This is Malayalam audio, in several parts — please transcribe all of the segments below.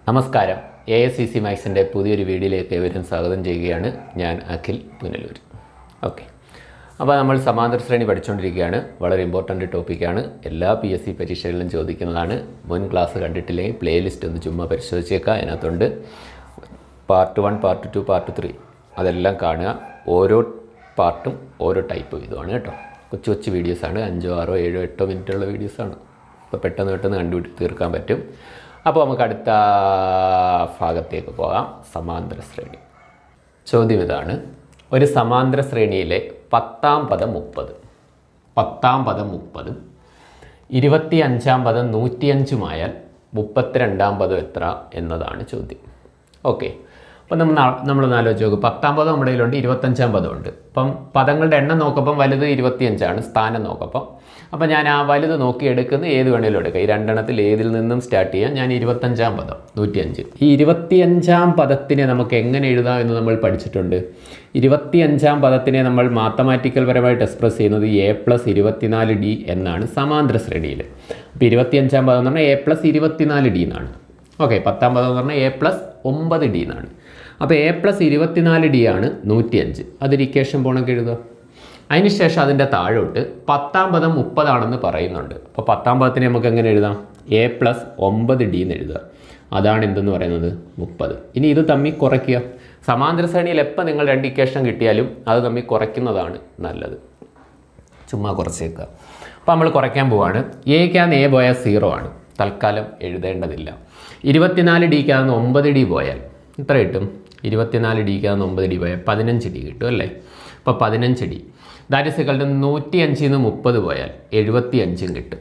നമസ്കാരം എ എസ് സി സി മാക്സിൻ്റെ പുതിയൊരു വീഡിയോയിലേക്ക് ഏവരും സ്വാഗതം ചെയ്യുകയാണ് ഞാൻ അഖിൽ പുനലൂർ ഓക്കെ അപ്പോൾ നമ്മൾ സമാന്തര ശ്രേണി പഠിച്ചുകൊണ്ടിരിക്കുകയാണ് വളരെ ഇമ്പോർട്ടൻ്റ് ടോപ്പിക്കാണ് എല്ലാ പി എസ് സി പരീക്ഷകളിലും ചോദിക്കുന്നതാണ് മുൻ ക്ലാസ് കണ്ടിട്ടില്ലെങ്കിൽ പ്ലേലിസ്റ്റ് ഒന്ന് ചുമ്മാ പരിശോധിച്ചേക്കാം അതിനകത്തുണ്ട് part one part two part three അതെല്ലാം കാണുക ഓരോ പാർട്ടും ഓരോ ടൈപ്പ് വീതമാണ് കേട്ടോ കൊച്ചു കൊച്ചു വീഡിയോസാണ് അഞ്ചോ ആറോ ഏഴോ എട്ടോ മിനിറ്റുള്ള വീഡിയോസാണ് അപ്പോൾ പെട്ടെന്ന് പെട്ടെന്ന് കണ്ടുപിടി തീർക്കാൻ പറ്റും അപ്പോൾ നമുക്ക് അടുത്ത ഭാഗത്തേക്ക് പോകാം സമാന്തര ശ്രേണി ചോദ്യം ഇതാണ് ഒരു സമാന്തര ശ്രേണിയിലെ പത്താം പദം മുപ്പത് പത്താം പദം മുപ്പത് ഇരുപത്തി അഞ്ചാം പദം നൂറ്റിയഞ്ചുമായാൽ മുപ്പത്തിരണ്ടാം പദം എത്ര എന്നതാണ് ചോദ്യം ഓക്കെ അപ്പം നമ്മൾ നാ- നമ്മളൊന്ന് ആലോചിച്ച് നോക്കും പത്താം പദം നമ്മുടെ കയ്യിലുണ്ട് ഇരുപത്തഞ്ചാം പദമുണ്ട് അപ്പം പദങ്ങളുടെ എണ്ണം നോക്കുമ്പം വലുത് ഇരുപത്തിയഞ്ചാണ് സ്ഥാനം നോക്കപ്പം അപ്പം ഞാൻ ആ വലുത് നോക്കി എടുക്കുന്ന ഏത് വേണേലും എടുക്കാം ഈ രണ്ടെണ്ണത്തിൽ ഏതിൽ നിന്നും സ്റ്റാർട്ട് ചെയ്യാം ഞാൻ ഇരുപത്തഞ്ചാം പദം നൂറ്റിയഞ്ച് ഈ ഇരുപത്തിയഞ്ചാം പദത്തിനെ നമുക്ക് എങ്ങനെ എഴുതാം എന്ന് നമ്മൾ പഠിച്ചിട്ടുണ്ട് ഇരുപത്തിയഞ്ചാം പദത്തിനെ നമ്മൾ മാത്തമാറ്റിക്കൽ പരമായിട്ട് എക്സ്പ്രസ് ചെയ്യുന്നത് എ പ്ലസ് ഇരുപത്തിനാല് ഡി എന്നാണ് സമാന്തര ശ്രേണിയിൽ അപ്പോൾ ഇരുപത്തിയഞ്ചാം പദം എന്ന് പറഞ്ഞാൽ എ പ്ലസ് ഇരുപത്തിനാല് ഡി എന്നാണ് ഓക്കെ പത്താം പദം എന്ന് പറഞ്ഞാൽ എ പ്ലസ് ഒമ്പത് ഡി എന്നാണ് അപ്പോൾ എ പ്ലസ് ഇരുപത്തിനാല് ഡി ആണ് നൂറ്റിയഞ്ച് അതൊരു ഇക്വേഷൻ പോണൊക്കെ എഴുതുക അതിനുശേഷം അതിൻ്റെ താഴോട്ട് പത്താം പദം മുപ്പതാണെന്ന് പറയുന്നുണ്ട് അപ്പോൾ പത്താം പദത്തിനെ നമുക്ക് എങ്ങനെ എഴുതാം എ പ്ലസ് ഒമ്പത് ഡി എന്ന് എഴുതുക അതാണ് എന്തെന്ന് പറയുന്നത് മുപ്പത് ഇനി ഇത് തമ്മിൽ കുറയ്ക്കുക സമാന്തര ശ്രേണിയിൽ എപ്പോൾ നിങ്ങൾ രണ്ട് ഇക്വേഷൻ കിട്ടിയാലും അത് തമ്മിൽ കുറയ്ക്കുന്നതാണ് നല്ലത് ചുമ്മാ കുറച്ചേക്കുക അപ്പോൾ നമ്മൾ കുറയ്ക്കാൻ പോവാണ് എക്കാന്ന് എ പോയാൽ സീറോ ആണ് തൽക്കാലം എഴുതേണ്ടതില്ല ഇരുപത്തിനാല് ഡിക്കാന്ന് ഒമ്പത് ഡി പോയാൽ എത്ര കിട്ടും ഇരുപത്തിനാല് ഡിക്കാന്ന് ഒമ്പത് ഡി പോയാൽ പതിനഞ്ച് ഡി കിട്ടും അല്ലേ അപ്പോൾ പതിനഞ്ച് D that is equal to നൂറ്റി അഞ്ചിൽ നിന്ന് മുപ്പത് പോയാൽ എഴുപത്തി അഞ്ചും കിട്ടും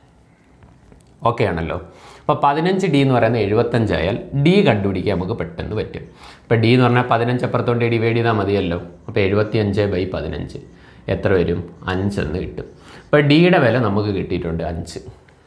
ഓക്കെ ആണല്ലോ അപ്പോൾ പതിനഞ്ച് ഡി എന്ന് പറയുന്നത് എഴുപത്തഞ്ചായാൽ ഡി കണ്ടുപിടിക്കാൻ നമുക്ക് പെട്ടെന്ന് പറ്റും ഇപ്പോൾ ഡി എന്ന് പറഞ്ഞാൽ പതിനഞ്ച് അപ്പുറത്തോണ്ട് ഡിവൈഡ് ചെയ്താൽ മതിയല്ലോ അപ്പോൾ എഴുപത്തി അഞ്ച് ബൈ പതിനഞ്ച് എത്ര വരും അഞ്ചെന്ന് കിട്ടും അപ്പോൾ ഡിയുടെ വില നമുക്ക് കിട്ടിയിട്ടുണ്ട് അഞ്ച്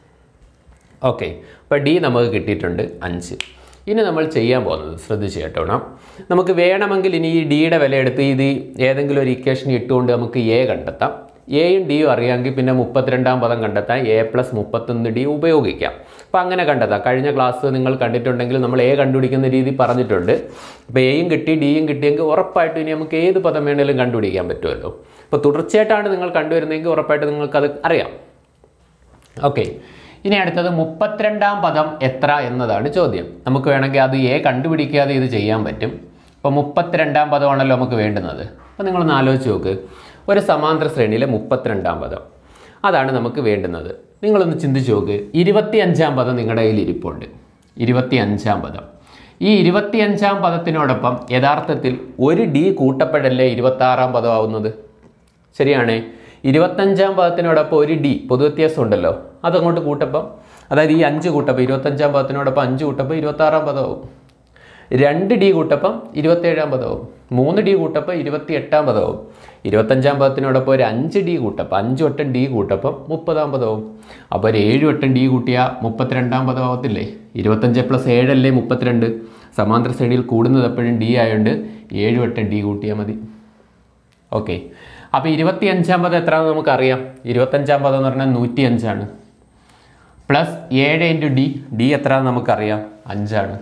ഓക്കെ അപ്പോൾ ഡി നമുക്ക് കിട്ടിയിട്ടുണ്ട് അഞ്ച് ഇനി നമ്മൾ ചെയ്യാൻ പോകുന്നത് ശ്രദ്ധിച്ച് കേട്ടോണം നമുക്ക് വേണമെങ്കിൽ ഇനി ഈ ഡിയുടെ വില എടുത്ത് ഇത് ഏതെങ്കിലും ഒരു ഇക്വേഷൻ ഇട്ടുകൊണ്ട് നമുക്ക് എ കണ്ടെത്താം എയും ഡിയും അറിയാമെങ്കിൽ പിന്നെ മുപ്പത്തിരണ്ടാം പദം കണ്ടെത്താൻ എ പ്ലസ് മുപ്പത്തൊന്ന് ഡി ഉപയോഗിക്കാം അപ്പോൾ അങ്ങനെ കണ്ടെത്താം കഴിഞ്ഞ ക്ലാസ് നിങ്ങൾ കണ്ടിട്ടുണ്ടെങ്കിൽ നമ്മൾ എ കണ്ടുപിടിക്കുന്ന രീതി പറഞ്ഞിട്ടുണ്ട് അപ്പോൾ എയും കിട്ടി ഡിയും കിട്ടിയെങ്കിൽ ഉറപ്പായിട്ടും ഇനി നമുക്ക് ഏത് പദം വേണേലും കണ്ടുപിടിക്കാൻ പറ്റുമല്ലോ അപ്പോൾ തുടർച്ചയായിട്ടാണ് നിങ്ങൾ കണ്ടുവരുന്നതെങ്കിൽ ഉറപ്പായിട്ട് നിങ്ങൾക്കത് അറിയാം ഓക്കെ ഇനി അടുത്തത് മുപ്പത്തിരണ്ടാം പദം എത്ര എന്നതാണ് ചോദ്യം നമുക്ക് വേണമെങ്കിൽ അത് എ കണ്ടുപിടിക്കാതെ ഇത് ചെയ്യാൻ പറ്റും അപ്പോൾ മുപ്പത്തിരണ്ടാം പദമാണല്ലോ നമുക്ക് വേണ്ടുന്നത് അപ്പോൾ നിങ്ങളൊന്ന് ആലോചിച്ച് നോക്ക് ഒരു സമാന്തര ശ്രേണിയിലെ മുപ്പത്തിരണ്ടാം പദം അതാണ് നമുക്ക് വേണ്ടുന്നത് നിങ്ങളൊന്ന് ചിന്തിച്ച് നോക്ക് ഇരുപത്തി അഞ്ചാം പദം നിങ്ങളുടെ കയ്യിൽ ഇരിപ്പുണ്ട് ഇരുപത്തി അഞ്ചാം പദം ഈ ഇരുപത്തിയഞ്ചാം പദത്തിനോടൊപ്പം യഥാർത്ഥത്തിൽ ഒരു ഡി കൂട്ടപ്പെടല്ലേ ഇരുപത്താറാം പദമാവുന്നത് ശരിയാണേ ഇരുപത്തഞ്ചാം പദത്തിനോടൊപ്പം ഒരു ഡി പൊതുവ്യത്യാസം ഉണ്ടല്ലോ അതങ്ങോട്ട് കൂട്ടപ്പം അതായത് ഈ അഞ്ച് കൂട്ടപ്പം ഇരുപത്തഞ്ചാം പദത്തിനോടൊപ്പം അഞ്ച് കൂട്ടപ്പം ഇരുപത്താറാം പദമാവും രണ്ട് ഡി കൂട്ടപ്പം ഇരുപത്തേഴാം പദമാവും മൂന്ന് ഡി കൂട്ടപ്പം ഇരുപത്തി എട്ടാം പദമാവും ഇരുപത്തഞ്ചാം പദത്തിനോടൊപ്പം ഒരു അഞ്ച് ഡി കൂട്ടപ്പം അഞ്ച് വട്ടം ഡി കൂട്ടപ്പം മുപ്പതാം പദമാവും അപ്പോൾ ഒരു ഏഴ് വട്ടം ഡി കൂട്ടിയാൽ മുപ്പത്തിരണ്ടാം പദമാവത്തില്ലേ ഇരുപത്തഞ്ച് പ്ലസ് ഏഴല്ലേ മുപ്പത്തിരണ്ട് സമാന്തര ശ്രേണിയിൽ കൂടുന്നത് എപ്പോഴും ഡി ആയതുകൊണ്ട് ഏഴ് വട്ടം ഡി കൂട്ടിയാൽ മതി ഓക്കെ അപ്പോൾ ഇരുപത്തി അഞ്ചാം പദം എത്രയാണെന്ന് നമുക്കറിയാം ഇരുപത്തഞ്ചാം പദം എന്ന് പറഞ്ഞാൽ നൂറ്റി അഞ്ചാണ് പ്ലസ് ഏഴ് ഇൻറ്റു ഡി ഡി എത്രയാണെന്ന് നമുക്കറിയാം അഞ്ചാണ്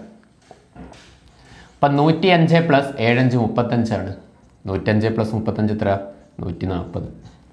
അപ്പം നൂറ്റി അഞ്ച് പ്ലസ് ഏഴഞ്ച് മുപ്പത്തഞ്ചാണ് നൂറ്റഞ്ച് പ്ലസ് മുപ്പത്തഞ്ച് എത്ര നൂറ്റി നാൽപ്പത്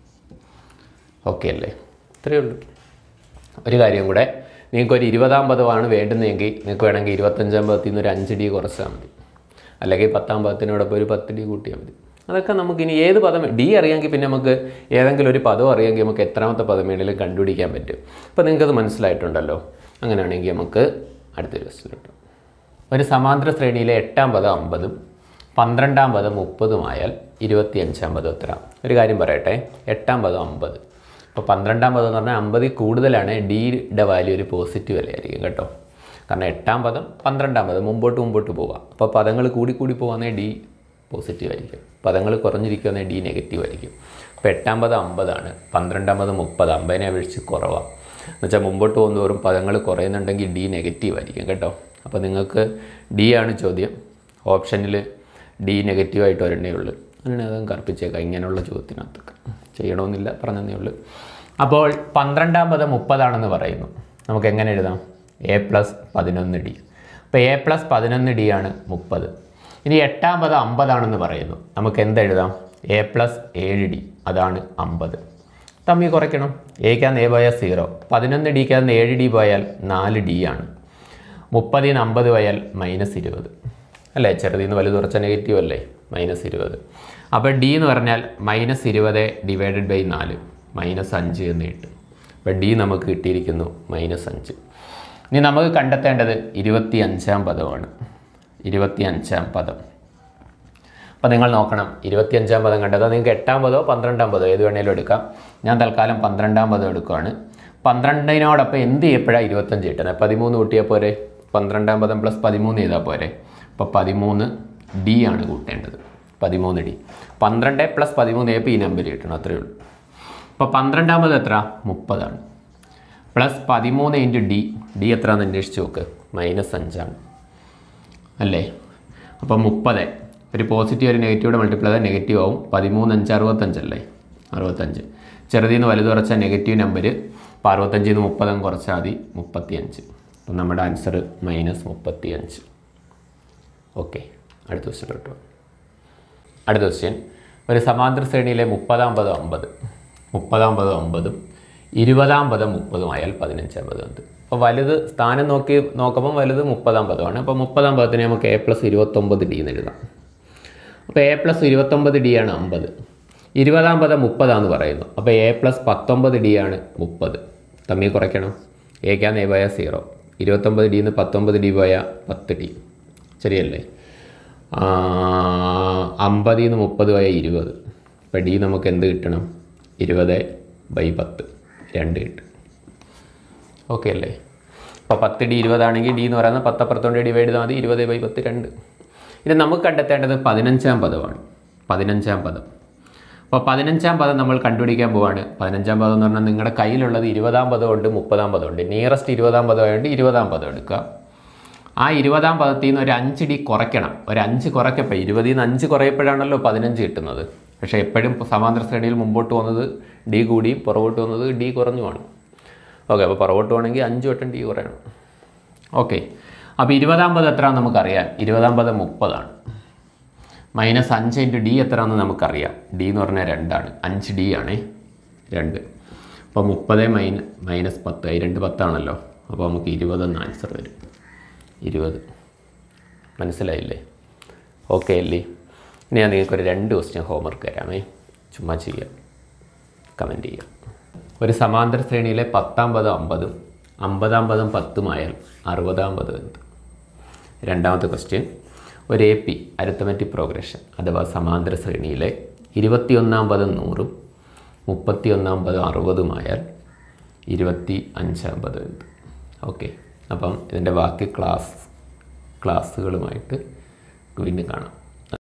ഓക്കെ അല്ലേ ഇത്രയേ ഉള്ളൂ ഒരു കാര്യം കൂടെ നിങ്ങൾക്ക് ഒരു ഇരുപതാം പദമാണ് വേണ്ടുന്നതെങ്കിൽ നിങ്ങൾക്ക് വേണമെങ്കിൽ ഇരുപത്തഞ്ചാം പദത്തിൽ നിന്ന് ഒരു അഞ്ച് ഡി കുറച്ചാൽ മതി അല്ലെങ്കിൽ പത്താം പദത്തിനോടൊപ്പം ഒരു പത്ത് ഡി കൂട്ടിയാൽ മതി അതൊക്കെ നമുക്ക് ഇനി ഏത് പദം ഡി അറിയാമെങ്കിൽ പിന്നെ നമുക്ക് ഏതെങ്കിലും ഒരു പദം അറിയാമെങ്കിൽ നമുക്ക് എത്രാമത്തെ പദം വേണമെങ്കിലും കണ്ടുപിടിക്കാൻ പറ്റും അപ്പോൾ നിങ്ങൾക്കത് മനസ്സിലായിട്ടുണ്ടല്ലോ അങ്ങനെയാണെങ്കിൽ നമുക്ക് അടുത്തൊരു ക്വസ്റ്റിലോട്ട് ഒരു സമാന്തര ശ്രേണിയിലെ എട്ടാം പദം അമ്പതും പന്ത്രണ്ടാം പദം മുപ്പതുമായാൽ ഇരുപത്തിയഞ്ചാം പദം എത്ര ഒരു കാര്യം പറയട്ടെ എട്ടാം പദം അമ്പത് അപ്പോൾ പന്ത്രണ്ടാം പദം എന്ന് പറഞ്ഞാൽ അമ്പതിൽ കൂടുതലാണ് ഡിയുടെ വാല്യൂ ഒരു പോസിറ്റീവ് വിലയായിരിക്കും കേട്ടോ കാരണം എട്ടാം പദം പന്ത്രണ്ടാം പദം മുമ്പോട്ട് മുമ്പോട്ട് പോവാം അപ്പോൾ പദങ്ങൾ കൂടി കൂടി പോകുന്നേ ഡി പോസിറ്റീവ് ആയിരിക്കും പദങ്ങൾ കുറഞ്ഞിരിക്കുന്ന ഡി നെഗറ്റീവ് ആയിരിക്കും അപ്പോൾ എട്ടാം പദം അമ്പതാണ് പന്ത്രണ്ടാം പദം മുപ്പത് അമ്പതിനെ അപേക്ഷിച്ച് കുറവാണ് എന്നുവെച്ചാൽ മുമ്പോട്ട് പോകുന്നതോറും പദങ്ങൾ കുറയുന്നുണ്ടെങ്കിൽ ഡി നെഗറ്റീവ് ആയിരിക്കും കേട്ടോ അപ്പോൾ നിങ്ങൾക്ക് ഡി ആണ് ചോദ്യം ഓപ്ഷനിൽ ഡി നെഗറ്റീവായിട്ട് ഒരെണ്ണേ ഉള്ളൂ അങ്ങനെ അതും കറുപ്പിച്ചേക്കാം ഇങ്ങനെയുള്ള ചോദ്യത്തിനകത്തൊക്കെ ചെയ്യണമെന്നില്ല പറഞ്ഞതേ ഉള്ളൂ അപ്പോൾ പന്ത്രണ്ടാം പദം മുപ്പതാണെന്ന് പറയുന്നു നമുക്ക് എങ്ങനെ എഴുതാം എ പ്ലസ് പതിനൊന്ന് ഡി അപ്പോൾ എ പ്ലസ് പതിനൊന്ന് ഡി ആണ് മുപ്പത് ഇനി എട്ടാം പദം അമ്പതാണെന്ന് പറയുന്നു നമുക്ക് എന്തെഴുതാം എ പ്ലസ് ഏഴ് ഡി അതാണ് അമ്പത് തമ്മിൽ കുറയ്ക്കണം എക്കാന്ന് എ പോയാൽ സീറോ പതിനൊന്ന് ഡിക്കാന്ന് ഏഴ് ഡി പോയാൽ നാല് ഡി ആണ് മുപ്പതിൽ നിന്ന് അമ്പത് പോയാൽ മൈനസ് ഇരുപത് അല്ലേ ചെറുതിൽ നിന്ന് വലുത് കുറച്ച നെഗറ്റീവ് അല്ലേ മൈനസ് ഇരുപത് അപ്പോൾ ഡി എന്ന് പറഞ്ഞാൽ മൈനസ് ഇരുപത് ഡിവൈഡഡ് ബൈ നാല് മൈനസ് അഞ്ച് എന്ന് കിട്ടും അപ്പോൾ ഡി നമുക്ക് കിട്ടിയിരിക്കുന്നു മൈനസ് അഞ്ച് ഇനി നമുക്ക് കണ്ടെത്തേണ്ടത് ഇരുപത്തി അഞ്ചാം പദമാണ് ഇരുപത്തി അഞ്ചാം പദം അപ്പോൾ നിങ്ങൾ നോക്കണം ഇരുപത്തിയഞ്ചാം പദം കണ്ടത് നിങ്ങൾക്ക് എട്ടാം പദമോ പന്ത്രണ്ടാം പദമോ ഏത് വേണേലും എടുക്കാം ഞാൻ തൽക്കാലം പന്ത്രണ്ടാം പദം എടുക്കുകയാണ് പന്ത്രണ്ടിനോടൊപ്പം എന്ത് ചെയ്യപ്പോഴാണ് ഇരുപത്തഞ്ച് കിട്ടുന്നത് പതിമൂന്ന് കൂട്ടിയാൽ പോരെ പന്ത്രണ്ടാം പദം പ്ലസ് പതിമൂന്ന് ചെയ്താൽ പോരെ അപ്പോൾ പതിമൂന്ന് ഡി ആണ് കൂട്ടേണ്ടത് പതിമൂന്ന് ഡി പന്ത്രണ്ട് പ്ലസ് പതിമൂന്ന് ആയപ്പോൾ ഈ നമ്പർ കിട്ടണം അത്രയേ ഉള്ളൂ അപ്പോൾ പന്ത്രണ്ടാം പദം എത്ര മുപ്പതാണ് പ്ലസ് പതിമൂന്ന് ഇൻറ്റു ഡി ഡി എത്രയാണെന്ന് അന്വേഷിച്ച് നോക്ക് മൈനസ് അഞ്ചാണ് അല്ലേ അപ്പോൾ മുപ്പത് ഒരു പോസിറ്റീവ് ഒരു നെഗറ്റീവിടെ മൾട്ടിപ്ലൈ ചെയ്താൽ നെഗറ്റീവ് ആവും പതിമൂന്ന് അഞ്ച് അറുപത്തഞ്ചല്ലേ അറുപത്തഞ്ച് ചെറുതിൽ നിന്ന് വലുത് കുറച്ച നെഗറ്റീവ് നമ്പർ അപ്പോൾ അറുപത്തഞ്ചിൽ നിന്ന് മുപ്പതും കുറച്ചാൽ മതി മുപ്പത്തിയഞ്ച് അപ്പം നമ്മുടെ ആൻസർ മൈനസ് മുപ്പത്തിയഞ്ച് ഓക്കെ അടുത്ത ക്വസ്റ്റ്യനിലോട്ട് പോകാം അടുത്ത ക്വസ്റ്റ്യൻ ഒരു സമാന്തര ശ്രേണിയിലെ മുപ്പതാം പദം അമ്പത് മുപ്പതാം പദം അമ്പതും ഇരുപതാം പദം മുപ്പതും ആയാൽ പതിനഞ്ചാം പദം എന്ത് അപ്പോൾ വലുത് സ്ഥാനം നോക്കി നോക്കുമ്പോൾ വലുത് മുപ്പതാം പദമാണ് അപ്പോൾ മുപ്പതാം പദത്തിന് നമുക്ക് എ പ്ലസ് ഇരുപത്തൊമ്പത് ഡി എന്ന് എഴുതാം അപ്പോൾ എ പ്ലസ് ഇരുപത്തൊമ്പത് ഡി ആണ് അമ്പത് ഇരുപതാം പദം മുപ്പതാന്ന് പറയുന്നു അപ്പോൾ എ പ്ലസ് പത്തൊമ്പത് ഡി ആണ് മുപ്പത് തമ്മിൽ കുറയ്ക്കണം എക്കാന്ന് എ പോയ സീറോ ഇരുപത്തൊമ്പത് ഡി നിന്ന് പത്തൊമ്പത് ഡി പോയ പത്ത് ഡി ശരിയല്ലേ അമ്പതിൽ നിന്ന് മുപ്പത് പോയ ഇരുപത് അപ്പോൾ ഡി നമുക്ക് എന്ത് കിട്ടണം ഇരുപത് ബൈ പത്ത് രണ്ട് കിട്ടും ഓക്കെ അല്ലേ അപ്പോൾ പത്ത് ഡി ഇരുപതാണെങ്കിൽ ഡി എന്ന് പറയുന്നത് പത്തപ്പുറത്തോണ്ട് ഡിവൈഡ് ചെയ്താൽ മതി ഇരുപത് ബൈ പത്ത് രണ്ട് ഇത് നമുക്ക് കണ്ടെത്തേണ്ടത് പതിനഞ്ചാം പദമാണ് പതിനഞ്ചാം പദം അപ്പോൾ പതിനഞ്ചാം പദം നമ്മൾ കണ്ടുപിടിക്കാൻ പോവാണ് പതിനഞ്ചാം പദം എന്ന് പറഞ്ഞാൽ നിങ്ങളുടെ കയ്യിലുള്ളത് ഇരുപതാം പദമുണ്ട് മുപ്പതാം പദമുണ്ട് നിയറസ്റ്റ് ഇരുപതാം പദമായതുകൊണ്ട് ഇരുപതാം പദം എടുക്കുക ആ ഇരുപതാം പദത്തിൽ നിന്ന് ഒരു അഞ്ച് ഡി കുറയ്ക്കണം ഒരു അഞ്ച് കുറയ്ക്കപ്പോൾ ഇരുപതിൽ നിന്ന് അഞ്ച് കുറയപ്പോഴാണല്ലോ പതിനഞ്ച് കിട്ടുന്നത് പക്ഷേ എപ്പോഴും സമാന്തര ശ്രേണിയിൽ മുമ്പോട്ട് പോകുന്നത് ഡി കൂടി പുറകോട്ട് പോകുന്നത് ഡി കുറഞ്ഞുമാണ് ഓക്കെ അപ്പോൾ പുറകോട്ട് പോകണമെങ്കിൽ അഞ്ച് വട്ടം ഡി കുറയണം ഓക്കെ അപ്പോൾ ഇരുപതാം പദം എത്രയാണെന്ന് നമുക്കറിയാം ഇരുപതാം പദം മുപ്പതാണ് മൈനസ് അഞ്ച് ഇൻറ്റു ഡി എത്രയാണെന്ന് നമുക്കറിയാം ഡി എന്ന് പറഞ്ഞാൽ രണ്ടാണ് അഞ്ച് ഡി ആണേ രണ്ട് അപ്പോൾ മുപ്പത് മൈന മൈനസ് പത്ത് ഈ രണ്ട് പത്താണല്ലോ അപ്പോൾ നമുക്ക് ഇരുപതെന്ന് ആൻസർ വരും ഇരുപത് മനസ്സിലായില്ലേ ഓക്കെ അല്ലേ ഇനി ഞാൻ നിങ്ങൾക്കൊരു രണ്ട് ക്വസ്റ്റ്യൻ ഹോംവർക്ക് തരാമേ ചുമ്മാ ചെയ്യാം കമൻറ്റ് ചെയ്യാം ഒരു സമാന്തര ശ്രേണിയിലെ പത്താം പദം അമ്പതും അമ്പതാം പദം പത്തുമായാൽ അറുപതാം പദം എന്ത് രണ്ടാമത്തെ ക്വസ്റ്റ്യൻ ഒരു എ പി അരിത്തമെറ്റിക് പ്രോഗ്രഷൻ അഥവാ സമാന്തര ശ്രേണിയിലെ ഇരുപത്തിയൊന്നാം പദം നൂറും മുപ്പത്തിയൊന്നാം പദം അറുപതുമായാൽ ഇരുപത്തി അഞ്ചാം പദം എന്ത് ഓക്കെ അപ്പം ഇതിൻ്റെ ബാക്കി ക്ലാസ് ക്ലാസ്സുകളുമായിട്ട് വീണ്ടും കാണാം